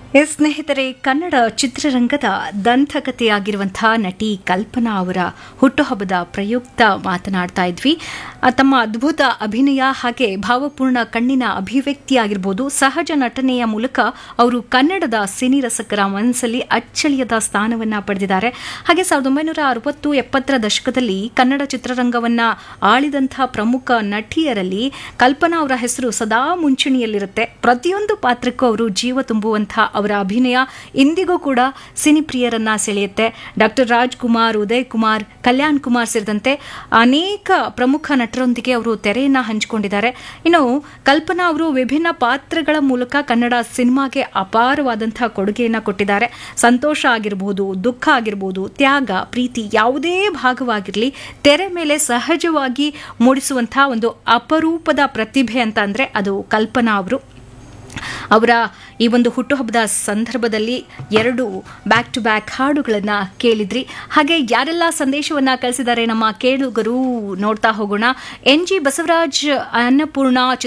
S ಸ್ನೇಹಿತರೆ ಕನ್ನಡ ಚಿತ್ರರಂಗದ ದಂತಕಥೆಯಾಗಿರುವಂತಹ ನಟಿ ಕಲ್ಪನಾ ಅವರ ಹುಟ್ಟುಹಬ್ಬದ ಪ್ರಯುಕ್ತ ಮಾತನಾಡ್ತಾ ಇದ್ವಿ ಆ, ತಮ್ಮ ಅದ್ಭುತ ಅಭಿನಯ ಹಾಗೆ ಭಾವಪೂರ್ಣ ಕಣ್ಣಿನ ಅಭಿವ್ಯಕ್ತಿಯಾಗಿರ್ಬೋದು ಸಹಜ ನಟನೆಯ ಮೂಲಕ ಅವರು ಕನ್ನಡದ ಸಿನಿರಸಕರ ಮನಸ್ಸಲ್ಲಿ ಅಚ್ಚಳಿಯದ ಸ್ಥಾನವನ್ನ ಪಡೆದಿದ್ದಾರೆ ಹಾಗೆ ಸಾವಿರದ ಒಂಬೈನೂರ ಅರವತ್ತು ಎಪ್ಪತ್ತರ ದಶಕದಲ್ಲಿ ಕನ್ನಡ ಚಿತ್ರರಂಗವನ್ನ ಆಳಿದಂತಹ ಪ್ರಮುಖ ನಟಿಯರಲ್ಲಿ ಕಲ್ಪನಾ ಅವರ ಹೆಸರು ಸದಾ ಮುಂಚೂಣಿಯಲ್ಲಿರುತ್ತೆ ಪ್ರತಿಯೊಂದು ಪಾತ್ರಕ್ಕೂ ಅವರು ಜೀವ ತುಂಬುವಂತಹ ಅವರ ಅಭಿನಯ ಇಂದಿಗೂ ಕೂಡ ಸಿನಿಪ್ರಿಯರನ್ನ ಸೆಳೆಯುತ್ತೆ ಡಾಕ್ಟರ್ ರಾಜ್ಕುಮಾರ್ ಉದಯ್ ಕುಮಾರ್ ಕಲ್ಯಾಣ್ ಕುಮಾರ್ ಸೇರಿದಂತೆ ಅನೇಕ ಪ್ರಮುಖ ನಟರೊಂದಿಗೆ ಅವರು ತೆರೆಯನ್ನ ಹಂಚಿಕೊಂಡಿದ್ದಾರೆ ಇನ್ನು ಕಲ್ಪನಾ ಅವರು ವಿಭಿನ್ನ ಪಾತ್ರಗಳ ಮೂಲಕ ಕನ್ನಡ ಸಿನಿಮಾಗೆ ಅಪಾರವಾದಂತಹ ಕೊಡುಗೆಯನ್ನ ಕೊಟ್ಟಿದ್ದಾರೆ ಸಂತೋಷ ಆಗಿರಬಹುದು ದುಃಖ ಆಗಿರಬಹುದು ತ್ಯಾಗ ಪ್ರೀತಿ ಯಾವುದೇ ಭಾಗವಾಗಿರಲಿ ತೆರೆ ಮೇಲೆ ಸಹಜವಾಗಿ ಮೂಡಿಸುವಂತಹ ಒಂದು ಅಪರೂಪದ ಪ್ರತಿಭೆ ಅಂತ ಅಂದ್ರೆ ಅದು ಕಲ್ಪನಾ ಅವರು ಅವರ ಈ ಒಂದು ಹುಟ್ಟುಹಬ್ಬದ ಸಂದರ್ಭದಲ್ಲಿ ಎರಡು ಬ್ಯಾಕ್ ಟು ಬ್ಯಾಕ್ ಹಾಡುಗಳನ್ನು ಕೇಳಿದ್ರಿ ಹಾಗೆ ಯಾರೆಲ್ಲ ಸಂದೇಶವನ್ನ ಕಳಿಸಿದ್ದಾರೆ ನಮ್ಮ ಕೇಳುಗರು ನೋಡ್ತಾ ಹೋಗೋಣ ಎನ್ ಜಿ ಬಸವರಾಜ್ ಅನ್ನಪೂರ್ಣ